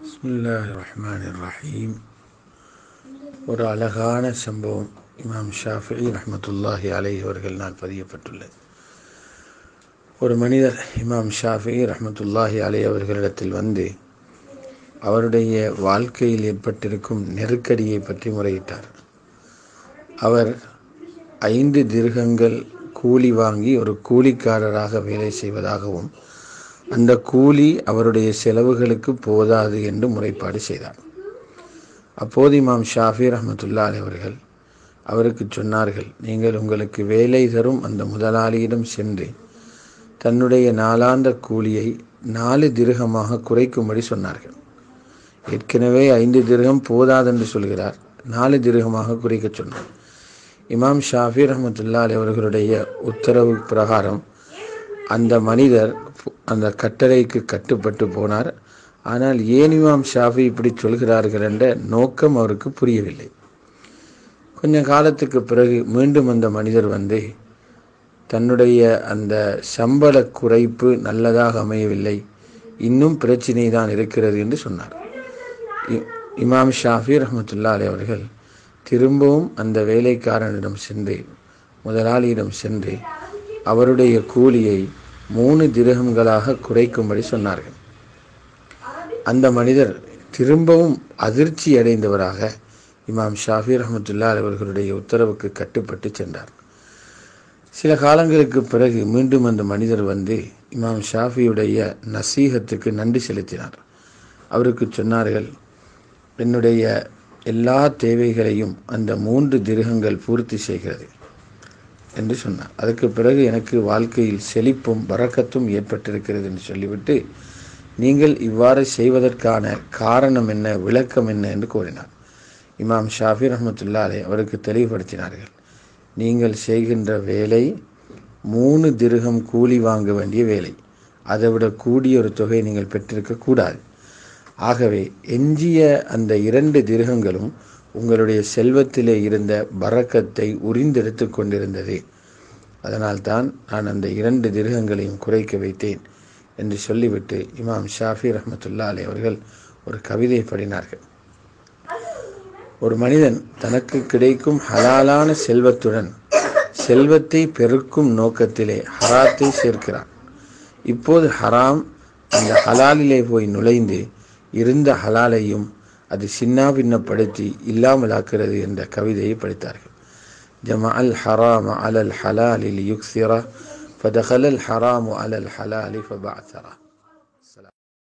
பிஸ்மில்லாஹ் ரஹ்மான் ரஹீம் ஒரு அழகான சம்பவம் இமாம் ஷாஃபி ரஹ்மத்துல்லாஹி அலை அவர்களால் பதியப்பட்டுள்ளது ஒரு மனிதர் இமாம் ஷாஃபி ரஹ்மத்துல்லாஹி அலை அவர்களிடத்தில் வந்து அவருடைய வாழ்க்கையில் ஏற்பட்டிருக்கும் நெருக்கடியை பற்றி முறையிட்டார் அவர் ஐந்து திருகங்கள் கூலி வாங்கி ஒரு கூலிக்காரராக வேலை செய்வதாகவும் அந்த கூலி அவருடைய செலவுகளுக்கு போதாது என்று முறைப்பாடு செய்தார் அப்போது இமாம் ஷாஃபி ரஹமத்துல்லா அவர்கள் அவருக்கு சொன்னார்கள் நீங்கள் உங்களுக்கு வேலை தரும் அந்த முதலாளியிடம் சென்று தன்னுடைய நாளாந்த கூலியை நாலு திருகமாக குறைக்கும்படி சொன்னார்கள் ஏற்கனவே ஐந்து திருகம் போதாதென்று சொல்கிறார் நாலு திருகமாக குறைக்க சொன்னார் இமாம் ஷாஃபி ரஹமத்துல்லா அவர்களுடைய உத்தரவு பிரகாரம் அந்த மனிதர் அந்த கட்டளைக்கு கட்டுப்பட்டு போனார் ஆனால் ஏன் இமாம் ஷாஃபி இப்படி சொல்கிறார்கள் என்ற நோக்கம் அவருக்கு புரியவில்லை கொஞ்ச காலத்துக்கு பிறகு மீண்டும் அந்த மனிதர் வந்து தன்னுடைய அந்த சம்பள குறைப்பு நல்லதாக அமையவில்லை இன்னும் பிரச்சினை தான் இருக்கிறது என்று சொன்னார் இமாம் ஷாஃபி ரஹமத்துல்லா அலி அவர்கள் திரும்பவும் அந்த வேலைக்காரனிடம் சென்று முதலாளியிடம் சென்று அவருடைய கூலியை மூணு திருகங்களாக குறைக்கும்படி சொன்னார்கள் அந்த மனிதர் திரும்பவும் அதிர்ச்சி அடைந்தவராக இமாம் ஷாஃபி ரஹமத்துல்லா அவர்களுடைய உத்தரவுக்கு கட்டுப்பட்டு சென்றார் சில காலங்களுக்கு பிறகு மீண்டும் அந்த மனிதர் வந்து இமாம் ஷாஃபியுடைய நசீகத்துக்கு நன்றி செலுத்தினார் அவருக்கு சொன்னார்கள் என்னுடைய எல்லா தேவைகளையும் அந்த மூன்று திருகங்கள் பூர்த்தி செய்கிறது என்று சொன்னார் அதுக்கு பிறகு எனக்கு வாழ்க்கையில் செழிப்பும் வரக்கத்தும் ஏற்பட்டிருக்கிறது என்று சொல்லிவிட்டு நீங்கள் இவ்வாறு செய்வதற்கான காரணம் என்ன விளக்கம் என்ன என்று கூறினார் இமாம் ஷாஃபி ரஹமத்துல்லாலே அவருக்கு தெளிவுபடுத்தினார்கள் நீங்கள் செய்கின்ற வேலை மூணு திருகம் கூலி வாங்க வேண்டிய வேலை அதை விட கூடிய ஒரு தொகை நீங்கள் பெற்றிருக்க கூடாது ஆகவே எஞ்சிய அந்த இரண்டு திருகங்களும் உங்களுடைய செல்வத்திலே இருந்த பறக்கத்தை உறிந்தெடுத்து கொண்டிருந்தது அதனால்தான் நான் அந்த இரண்டு திருகங்களையும் குறைக்க வைத்தேன் என்று சொல்லிவிட்டு இமாம் ஷாஃபி ரஹமத்துல்லா அலி அவர்கள் ஒரு கவிதை படினார்கள் ஒரு மனிதன் தனக்கு கிடைக்கும் ஹலாலான செல்வத்துடன் செல்வத்தை பெருக்கும் நோக்கத்திலே ஹராத்தை சேர்க்கிறான் இப்போது ஹராம் அந்த ஹலாலிலே போய் நுழைந்து இருந்த ஹலாலையும் அது சின்னாபின்னப்படுத்தி இல்லாமலாக்கிறது என்ற கவிதையை படித்தார்கள் ஜமா அல் ஹராம அலல் ஹலாலில் யுக்சிரா ஃபதஹல் அல் ஹராமு அலல் ஹலாலி ஃபபாத்தரா